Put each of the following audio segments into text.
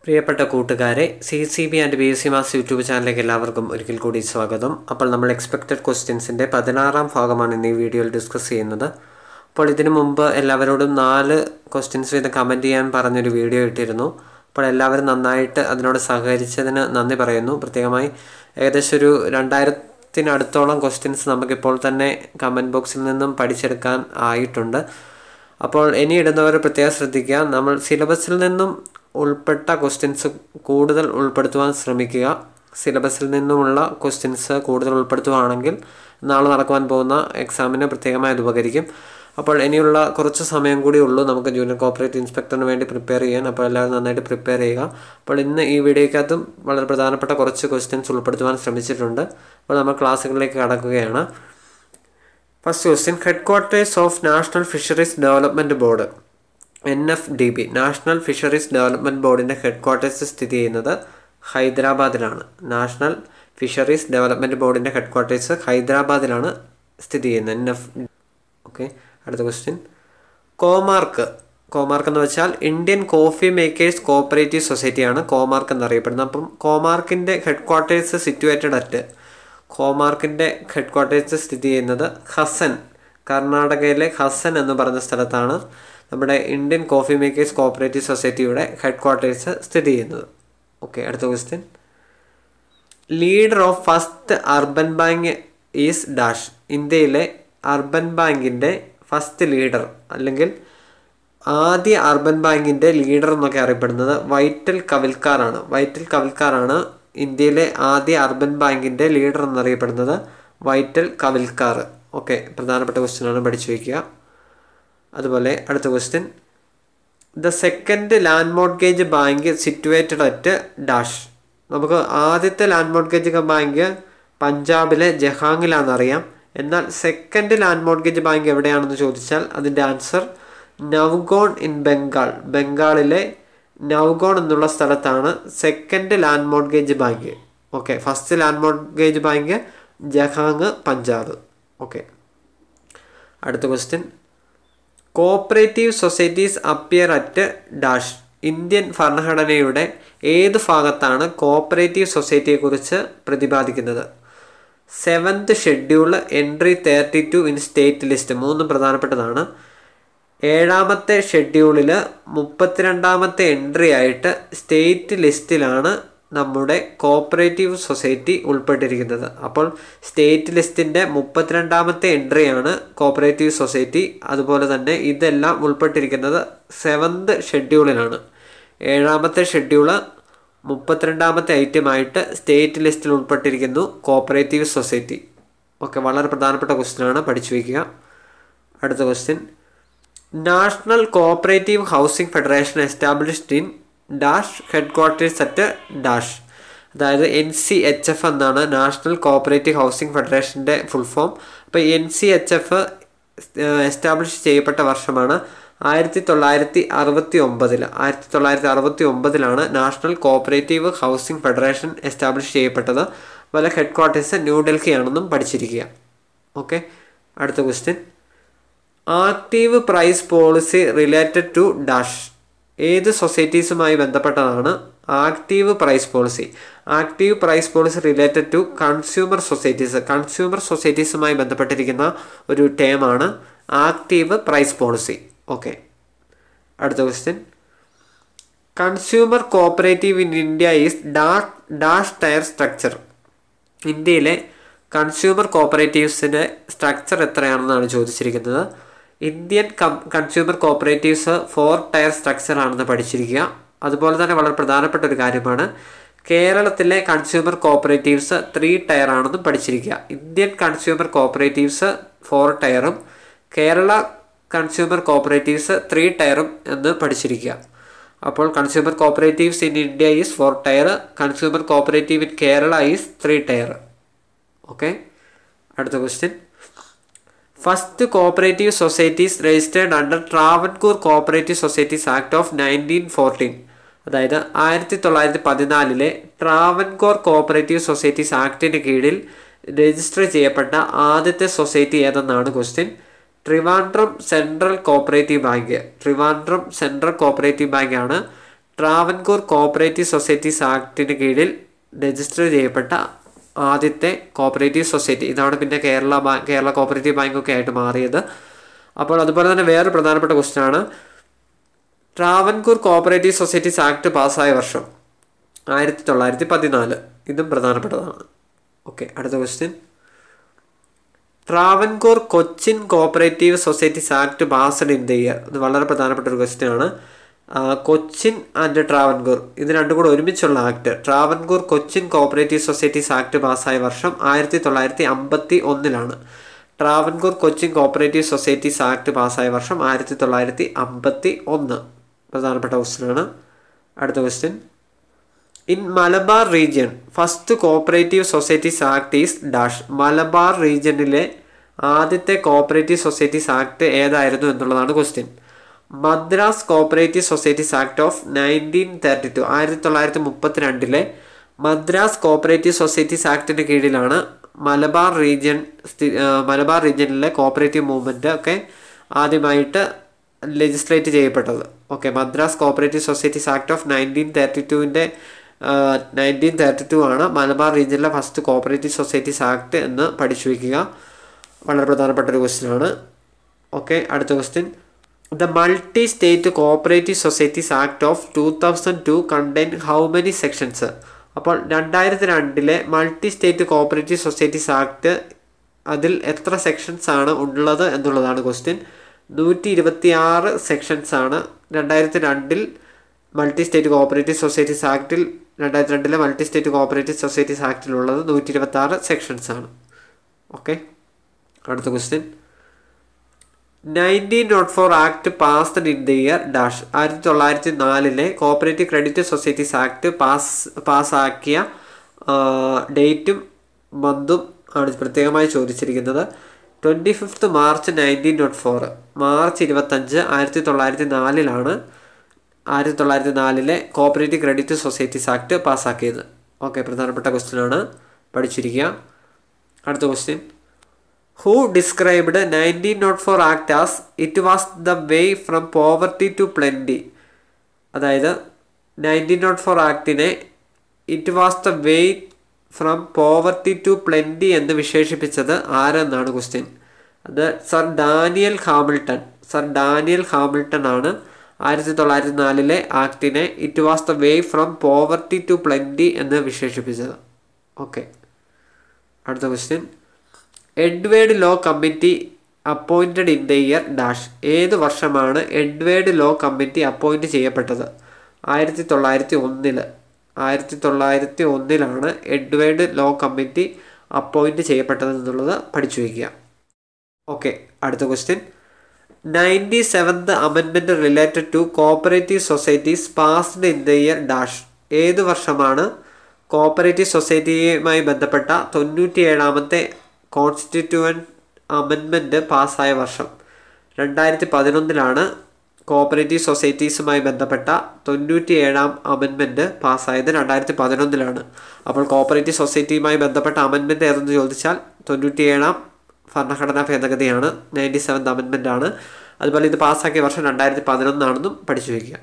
പ്രിയപ്പെട്ട കൂട്ടുകാരെ C C B and B S C mass YouTube ചാനലിലേക്ക് എല്ലാവർക്കും ഒരിക്കൽ കൂടി സ്വാഗതം അപ്പോൾ നമ്മൾ എക്സ്പെക്റ്റഡ് ക്വസ്റ്റ്യൻസിൻ്റെ പതിനാറാം ഭാഗമാണ് ഇന്ന് ഈ വീഡിയോയിൽ ഡിസ്കസ് ചെയ്യുന്നത് അപ്പോൾ ഇതിനു മുമ്പ് എല്ലാവരോടും നാല് ക്വസ്റ്റ്യൻസ് വീതം കമൻറ്റ് ചെയ്യാൻ പറഞ്ഞൊരു വീഡിയോ ഇട്ടിരുന്നു അപ്പോൾ എല്ലാവരും നന്നായിട്ട് അതിനോട് സഹകരിച്ചതിന് നന്ദി പറയുന്നു പ്രത്യേകമായി ഏകദേശം ഒരു രണ്ടായിരത്തിനടുത്തോളം ക്വസ്റ്റ്യൻസ് നമുക്കിപ്പോൾ തന്നെ കമൻറ്റ് ബോക്സിൽ നിന്നും പഠിച്ചെടുക്കാൻ ആയിട്ടുണ്ട് അപ്പോൾ ഇനി ഇടുന്നവർ പ്രത്യേകം ശ്രദ്ധിക്കുക നമ്മൾ സിലബസിൽ നിന്നും ഉൾപ്പെട്ട ക്വസ്റ്റ്യൻസ് കൂടുതൽ ഉൾപ്പെടുത്തുവാൻ ശ്രമിക്കുക സിലബസിൽ നിന്നുമുള്ള ക്വസ്റ്റ്യൻസ് കൂടുതൽ ഉൾപ്പെടുത്തുകയാണെങ്കിൽ നാളെ നടക്കുവാൻ പോകുന്ന എക്സാമിന് പ്രത്യേകമായി അത് ഉപകരിക്കും അപ്പോൾ ഇനിയുള്ള കുറച്ച് സമയം കൂടി ഉള്ളൂ നമുക്ക് ജൂനിയർ കോപ്പറേറ്റ് ഇൻസ്പെക്ടറിന് വേണ്ടി പ്രിപ്പയർ ചെയ്യാൻ അപ്പോൾ എല്ലാവരും നന്നായിട്ട് പ്രിപ്പയർ ചെയ്യുക അപ്പോൾ ഇന്ന് ഈ വീഡിയോയ്ക്കകത്തും വളരെ പ്രധാനപ്പെട്ട കുറച്ച് ക്വസ്റ്റ്യൻസ് ഉൾപ്പെടുത്തുവാൻ ശ്രമിച്ചിട്ടുണ്ട് അപ്പോൾ നമ്മൾ ക്ലാസ്സുകളിലേക്ക് കടക്കുകയാണ് first question headquarters of national fisheries development board N F D B national fisheries development ബോർഡിൻ്റെ ഹെഡ് ക്വാർട്ടേഴ്സ് സ്ഥിതി ചെയ്യുന്നത് ഹൈദരാബാദിലാണ് നാഷണൽ ഫിഷറീസ് ഡെവലപ്മെൻറ്റ് ബോർഡിൻ്റെ ഹെഡ് ക്വാർട്ടേഴ്സ് ഹൈദരാബാദിലാണ് സ്ഥിതി ചെയ്യുന്നത് എൻ എഫ് ഓക്കെ അടുത്ത ക്വസ്റ്റ്യൻ കോമാർക്ക് കോമാർക്ക് എന്ന് വെച്ചാൽ ഇന്ത്യൻ കോഫി മേക്കേഴ്സ് കോപ്പറേറ്റീവ് സൊസൈറ്റിയാണ് കോമാർക്ക് എന്നറിയപ്പെടുന്നത് അപ്പം കോമാർക്കിൻ്റെ ഹെഡ് ക്വാർട്ടേഴ്സ് സിറ്റുവേറ്റഡ് അറ്റ് കോമാർക്കിൻ്റെ ഹെഡ് ക്വാർട്ടേഴ്സ് സ്ഥിതി ചെയ്യുന്നത് ഹസൻ കർണാടകയിലെ ഹസൻ എന്ന് പറഞ്ഞ സ്ഥലത്താണ് നമ്മുടെ ഇന്ത്യൻ കോഫി മേക്കേഴ്സ് കോപ്പറേറ്റീവ് സൊസൈറ്റിയുടെ ഹെഡ് ക്വാർട്ടേഴ്സ് സ്ഥിതി ചെയ്യുന്നത് ഓക്കെ അടുത്ത question leader of first urban bank is dash ഇന്ത്യയിലെ അർബൻ ബാങ്കിൻ്റെ ഫസ്റ്റ് ലീഡർ അല്ലെങ്കിൽ ആദ്യ അർബൻ ബാങ്കിൻ്റെ ലീഡർ എന്നൊക്കെ അറിയപ്പെടുന്നത് വൈറ്റൽ കവിൽക്കാറാണ് വൈറ്റൽ കവിൽക്കാറാണ് ഇന്ത്യയിലെ ആദ്യ അർബൻ ബാങ്കിൻ്റെ ലീഡർ എന്നറിയപ്പെടുന്നത് വൈറ്റൽ കവിൽക്കാർ ഓക്കെ പ്രധാനപ്പെട്ട ക്വസ്റ്റ്യനാണ് പഠിച്ചു വയ്ക്കുക അതുപോലെ അടുത്ത question the second land mortgage bank situated at dash നമുക്ക് ആദ്യത്തെ ലാൻഡ് മോർഗേജ് ബാങ്ക് പഞ്ചാബിലെ ജഹാങ്ങിലാണെന്നറിയാം എന്നാൽ സെക്കൻഡ് ലാൻഡ് മോർഗേജ് ബാങ്ക് എവിടെയാണെന്ന് ചോദിച്ചാൽ അതിൻ്റെ ആൻസർ നവ്ഗോൺ ഇൻ ബംഗാൾ ബംഗാളിലെ നവ്ഗോൺ എന്നുള്ള സ്ഥലത്താണ് second land mortgage bank okay first land mortgage bank Jhang Punjab okay അടുത്ത question cooperative societies appear at dash Indian ഭരണഘടനയുടെ ഏത് ഭാഗത്താണ് കോപ്പറേറ്റീവ് സൊസൈറ്റിയെക്കുറിച്ച് പ്രതിപാദിക്കുന്നത് seventh schedule entry thirty two in state list മൂന്ന് പ്രധാനപ്പെട്ടതാണ് ഏഴാമത്തെ ഷെഡ്യൂളിൽ മുപ്പത്തിരണ്ടാമത്തെ എൻട്രി ആയിട്ട് സ്റ്റേറ്റ് ലിസ്റ്റിലാണ് നമ്മുടെ കോപ്പറേറ്റീവ് സൊസൈറ്റി ഉൾപ്പെട്ടിരിക്കുന്നത് അപ്പോൾ സ്റ്റേറ്റ് ലിസ്റ്റിൻ്റെ മുപ്പത്തിരണ്ടാമത്തെ എൻട്രിയാണ് കോപ്പറേറ്റീവ് സൊസൈറ്റി അതുപോലെ തന്നെ ഇതെല്ലാം ഉൾപ്പെട്ടിരിക്കുന്നത് സെവൻത് ഷെഡ്യൂളിലാണ് ഏഴാമത്തെ ഷെഡ്യൂള് മുപ്പത്തിരണ്ടാമത്തെ ഐറ്റമായിട്ട് സ്റ്റേറ്റ് ലിസ്റ്റിൽ ഉൾപ്പെട്ടിരിക്കുന്നു കോപ്പറേറ്റീവ് സൊസൈറ്റി ഓക്കെ വളരെ പ്രധാനപ്പെട്ട ക്വസ്റ്റ്യനാണ് പഠിച്ചു വയ്ക്കുക അടുത്ത question national cooperative housing federation established in dash headquarters at dash അതായത് എൻ സി എച്ച് എഫ് എന്നാണ് നാഷണൽ കോപ്പറേറ്റീവ് ഹൗസിംഗ് ഫെഡറേഷൻ്റെ ഫുൾ ഫോം അപ്പോൾ N C H F establish ചെയ്യപ്പെട്ട വർഷമാണ് ആയിരത്തി തൊള്ളായിരത്തി അറുപത്തി ഒമ്പതിൽ ആയിരത്തി തൊള്ളായിരത്തി അറുപത്തി ഒമ്പതിലാണ് national cooperative housing federation establish ചെയ്യപ്പെട്ടത് അതുപോലെ ഹെഡ് ക്വാർട്ടേഴ്സ് ന്യൂഡൽഹിയാണെന്നും പഠിച്ചിരിക്കുക ഓക്കെ അടുത്ത question active price policy related to dash ഏത് സൊസൈറ്റീസുമായി ബന്ധപ്പെട്ടതാണ് active price policy active price policy related to consumer societies consumer സൊസൈറ്റീസുമായി ബന്ധപ്പെട്ടിരിക്കുന്ന ഒരു ടേമാണ് ആക്റ്റീവ് പ്രൈസ് പോളിസി ഓക്കെ അടുത്ത question consumer cooperative in India is dash dash tier structure ഇന്ത്യയിലെ consumer കോപ്പറേറ്റീവ്സിൻ്റെ സ്ട്രക്ചർ എത്രയാണെന്നാണ് ചോദിച്ചിരിക്കുന്നത് Indian consumer cooperatives four tier structure ആണെന്ന് പഠിച്ചിരിക്കുക അതുപോലെ തന്നെ വളരെ പ്രധാനപ്പെട്ട ഒരു കാര്യമാണ് കേരളത്തിലെ കൺസ്യൂമർ കോപ്പറേറ്റീവ്സ് ത്രീ ടയർ ആണെന്നും പഠിച്ചിരിക്കുക ഇന്ത്യൻ കൺസ്യൂമർ കോപ്പറേറ്റീവ്സ് ഫോർ ടയറും കേരള കൺസ്യൂമർ കോപ്പറേറ്റീവ്സ് ത്രീ ടയറും എന്ന് പഠിച്ചിരിക്കുക അപ്പോൾ consumer cooperatives in India is four tier consumer cooperative in Kerala is three tier okay അടുത്ത question first cooperative societies registered under Travancore cooperative societies act of nineteen fourteen അതായത് ആയിരത്തി തൊള്ളായിരത്തി പതിനാലിലെ ട്രാവൻകൂർ കോപ്പറേറ്റീവ് സൊസൈറ്റീസ് ആക്ടിന് കീഴിൽ രജിസ്റ്റർ ചെയ്യപ്പെട്ട ആദ്യത്തെ സൊസൈറ്റി ഏതെന്നാണ് question Trivandrum central cooperative bank Trivandrum central cooperative bank ആണ് ട്രാവൻകൂർ കോപ്പറേറ്റീവ് സൊസൈറ്റീസ് ആക്ടിന് കീഴിൽ രജിസ്റ്റർ ചെയ്യപ്പെട്ട ആദ്യത്തെ കോപ്പറേറ്റീവ് സൊസൈറ്റി ഇതാണ് പിന്നെ കേരള ബാങ്ക് കേരള കോപ്പറേറ്റീവ് ബാങ്കൊക്കെ ആയിട്ട് മാറിയത് അപ്പോൾ അതുപോലെ തന്നെ വേറെ പ്രധാനപ്പെട്ട ക്വസ്റ്റ്യൻ ആണ് ട്രാവൻകൂർ കോപ്പറേറ്റീവ് സൊസൈറ്റീസ് ആക്ട് പാസ്സായ വർഷം ആയിരത്തി തൊള്ളായിരത്തി പതിനാല് ഇതും പ്രധാനപ്പെട്ടതാണ് ഓക്കെ അടുത്ത question Travancore Cochin cooperative societies act passed in the year ഇത് വളരെ പ്രധാനപ്പെട്ട ഒരു ക്വസ്റ്റ്യൻ ആണ് കൊച്ചിൻ ആൻഡ് ട്രാവൻകൂർ ഇത് രണ്ടും കൂടെ ഒരുമിച്ചുള്ള act Travancore Cochin cooperative societies act പാസ്സായ വർഷം ആയിരത്തി തൊള്ളായിരത്തി അമ്പത്തി ഒന്നിലാണ് Travancore Cochin cooperative societies act പാസ്സായ വർഷം ആയിരത്തി തൊള്ളായിരത്തി അമ്പത്തി ഒന്ന് പ്രധാനപ്പെട്ട ക്വസ്റ്റ്യൻ ആണ് അടുത്ത question in Malabar region first cooperative societies act is dash Malabar റീജിയനിലെ ആദ്യത്തെ കോപ്പറേറ്റീവ് സൊസൈറ്റീസ് ആക്ട് ഏതായിരുന്നു എന്നുള്ളതാണ് question Madras cooperative societies act of nineteen thirty two ആയിരത്തി തൊള്ളായിരത്തി മുപ്പത്തിരണ്ടിലെ മദ്രാസ് കോപ്പറേറ്റീവ് സൊസൈറ്റീസ് ആക്ടിന് കീഴിലാണ് മലബാർ റീജിയൻ മലബാർ റീജിയനിലെ കോപ്പറേറ്റീവ് മൂവ്മെൻറ്റ് ഒക്കെ ആദ്യമായിട്ട് ലെജിസ്ലേറ്റ് ചെയ്യപ്പെട്ടത് okay Madras cooperative societies act of nineteen thirty ടുവിൻ്റെ നയൻറ്റീൻ തേർട്ടി ടു ആണ് മലബാർ റീജിയനിലെ ഫസ്റ്റ് കോപ്പറേറ്റീവ് സൊസൈറ്റീസ് ആക്ട് എന്ന് പഠിച്ചു വയ്ക്കുക വളരെ പ്രധാനപ്പെട്ട ഒരു ക്വസ്റ്റ്യൻ ആണ് ഓക്കെ അടുത്ത question the multi state cooperative societies act of two thousand two contain how many sections അപ്പോൾ രണ്ടായിരത്തി രണ്ടിലെ multi state cooperative societies act അതിൽ എത്ര സെക്ഷൻസ് ആണ് ഉള്ളത് എന്നുള്ളതാണ് ക്വസ്റ്റ്യൻ നൂറ്റി ഇരുപത്തി ആറ് സെക്ഷൻസ് ആണ് രണ്ടായിരത്തി രണ്ടിൽ മൾട്ടി സ്റ്റേറ്റ് കോപ്പറേറ്റീവ് സൊസൈറ്റീസ് ആക്ടിൽ രണ്ടായിരത്തി രണ്ടിലെ മൾട്ടി സ്റ്റേറ്റ് കോപ്പറേറ്റീവ് സൊസൈറ്റീസ് ആക്ടിലുള്ളത് നൂറ്റി ഇരുപത്തി ആറ് സെക്ഷൻസ് ആണ് ഓക്കെ അടുത്ത question nineteen not four act passed in the year dash ആയിരത്തി തൊള്ളായിരത്തി നാലിലെ cooperative credit societies act pass പാസ്സാക്കിയ ഡേറ്റും മന്തും ആണ് പ്രത്യേകമായി ചോദിച്ചിരിക്കുന്നത് twenty fifth March nineteen not four March ഇരുപത്തഞ്ച് ആയിരത്തി തൊള്ളായിരത്തി നാലിലാണ് ആയിരത്തി തൊള്ളായിരത്തി നാലിലെ കോപ്പറേറ്റീവ് ക്രെഡിറ്റ് സൊസൈറ്റീസ് ആക്ട് പാസ്സാക്കിയത് ഓക്കെ പ്രധാനപ്പെട്ട ക്വസ്റ്റ്യൻ ആണ് പഠിച്ചിരിക്കുക അടുത്ത question who described nineteen not four act as it was the way from poverty to plenty അതായത് നയൻറ്റീൻ നോട്ട് ഫോർ ആക്ടിനെ it was the way from poverty to plenty എന്ന് വിശേഷിപ്പിച്ചത് ആരെന്നാണ് ക്വസ്റ്റ്യൻ അത് sir Daniel Hamilton sir Daniel Hamilton ആണ് ആയിരത്തി തൊള്ളായിരത്തി നാലിലെ ആക്ടിനെ it was the way from poverty to plenty എന്ന് വിശേഷിപ്പിച്ചത് ഓക്കെ അടുത്ത question Edward Law committee appointed in the year dash ഏത് വർഷമാണ് എഡ്വേർഡ് ലോ കമ്മിറ്റി അപ്പോയിൻറ്റ് ചെയ്യപ്പെട്ടത് ആയിരത്തി തൊള്ളായിരത്തി ഒന്നിൽ ആയിരത്തി തൊള്ളായിരത്തി ഒന്നിലാണ് എഡ്വേർഡ് ലോ കമ്മിറ്റി അപ്പോയിൻറ്റ് ചെയ്യപ്പെട്ടത് എന്നുള്ളത് പഠിച്ചു വയ്ക്കുക ഓക്കെ അടുത്ത question ninety seventh amendment related to cooperative societies passed in the year dash ഏത് വർഷമാണ് കോപ്പറേറ്റീവ് സൊസൈറ്റിയുമായി ബന്ധപ്പെട്ട തൊണ്ണൂറ്റി ഏഴാമത്തെ കോൺസ്റ്റിറ്റ്യൂവൻ അമെൻമെൻറ്റ് പാസ്സായ വർഷം രണ്ടായിരത്തി പതിനൊന്നിലാണ് കോപ്പറേറ്റീവ് സൊസൈറ്റീസുമായി ബന്ധപ്പെട്ട തൊണ്ണൂറ്റി ഏഴാം അമെൻമെൻറ്റ് പാസ്സായത് രണ്ടായിരത്തി പതിനൊന്നിലാണ് അപ്പോൾ കോപ്പറേറ്റീവ് സൊസൈറ്റിയുമായി ബന്ധപ്പെട്ട അമെൻമെൻറ്റ് ഏതെന്ന് ചോദിച്ചാൽ തൊണ്ണൂറ്റി ഏഴാം ഭരണഘടനാ ഭേദഗതിയാണ് നയൻറ്റി സെവൻത് അമെൻമെൻ്റ് ആണ് അതുപോലെ ഇത് പാസ്സാക്കിയ വർഷം രണ്ടായിരത്തി പതിനൊന്നാണെന്നും പഠിച്ചു വയ്ക്കുക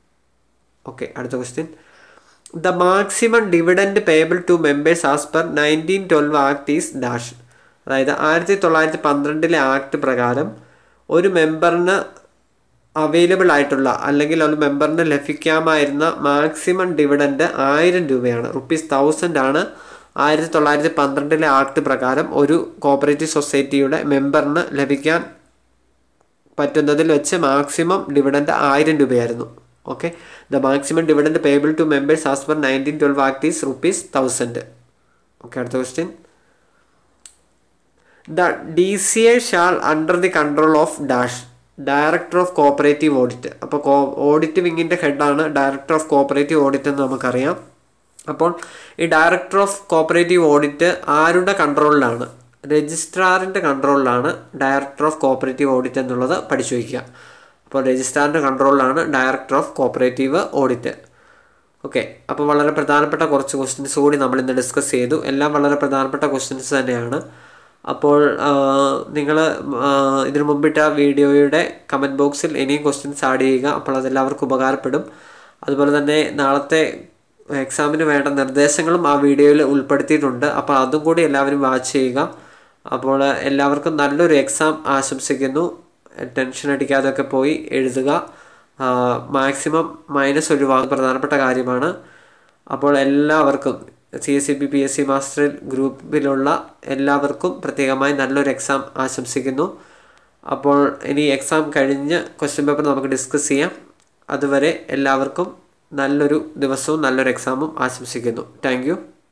ഓക്കെ അടുത്ത question the maximum dividend payable to members as per nineteen twelve act is dash അതായത് ആയിരത്തി തൊള്ളായിരത്തി പന്ത്രണ്ടിലെ ആക്ട് പ്രകാരം ഒരു മെമ്പറിന് അവൈലബിൾ ആയിട്ടുള്ള അല്ലെങ്കിൽ ഒരു മെമ്പറിന് ലഭിക്കാമായിരുന്ന മാക്സിമം ഡിവിഡൻഡ് ആയിരം രൂപയാണ് റുപ്പീസ് തൗസൻഡ് ആണ് ആയിരത്തി തൊള്ളായിരത്തി പന്ത്രണ്ടിലെ ആക്ട് പ്രകാരം ഒരു കോപ്പറേറ്റീവ് സൊസൈറ്റിയുടെ മെമ്പറിന് ലഭിക്കാൻ പറ്റുന്നതിൽ വെച്ച് മാക്സിമം ഡിവിഡൻഡ് ആയിരം രൂപയായിരുന്നു okay the maximum dividend payable to members as per nineteen twelve act is rupees thousand okay അടുത്ത question the D C I shall under the control of dash director of cooperative audit അപ്പോൾ co audit വിങ്ങിൻ്റെ ഹെഡാണ് director of cooperative audit എന്ന് നമുക്കറിയാം അപ്പോൾ ഈ director of cooperative audit ആരുടെ കൺട്രോളിലാണ് രജിസ്ട്രാറിൻ്റെ കൺട്രോളിലാണ് ഡയറക്ടർ ഓഫ് കോപ്പറേറ്റീവ് ഓഡിറ്റ് എന്നുള്ളത് പഠിച്ചു വയ്ക്കുക അപ്പോൾ രജിസ്ട്രാറിൻ്റെ കൺട്രോളിലാണ് director of cooperative audit okay അപ്പോൾ വളരെ പ്രധാനപ്പെട്ട കുറച്ച് ക്വസ്റ്റ്യൻസ് കൂടി നമ്മൾ ഇന്ന് ഡിസ്കസ് ചെയ്തു എല്ലാം വളരെ പ്രധാനപ്പെട്ട ക്വസ്റ്റ്യൻസ് തന്നെയാണ് അപ്പോൾ നിങ്ങൾ ഇതിനു മുമ്പിട്ട വീഡിയോയുടെ കമൻറ്റ് ബോക്സിൽ ഇനിയും ക്വസ്റ്റ്യൻസ് ആഡ് ചെയ്യുക അപ്പോൾ അതെല്ലാവർക്കും ഉപകാരപ്പെടും അതുപോലെ തന്നെ നാളത്തെ എക്സാമിന് വേണ്ട നിർദ്ദേശങ്ങളും ആ വീഡിയോയിൽ ഉൾപ്പെടുത്തിയിട്ടുണ്ട് അപ്പോൾ അതും കൂടി എല്ലാവരും വാച്ച് ചെയ്യുക അപ്പോൾ എല്ലാവർക്കും നല്ലൊരു എക്സാം ആശംസിക്കുന്നു ടെൻഷൻ അടിക്കാതെയൊക്കെ പോയി എഴുതുക മാക്സിമം മൈനസ് ഒഴിവാക്കുക പ്രധാനപ്പെട്ട കാര്യമാണ് അപ്പോൾ എല്ലാവർക്കും C S C B P S C master ഗ്രൂപ്പിലുള്ള എല്ലാവർക്കും പ്രത്യേകമായി നല്ലൊരു എക്സാം ആശംസിക്കുന്നു അപ്പോൾ ഇനി എക്സാം കഴിഞ്ഞ് ക്വസ്റ്റ്യൻ പേപ്പർ നമുക്ക് ഡിസ്കസ് ചെയ്യാം അതുവരെ എല്ലാവർക്കും നല്ലൊരു ദിവസവും നല്ലൊരു എക്സാമും ആശംസിക്കുന്നു താങ്ക്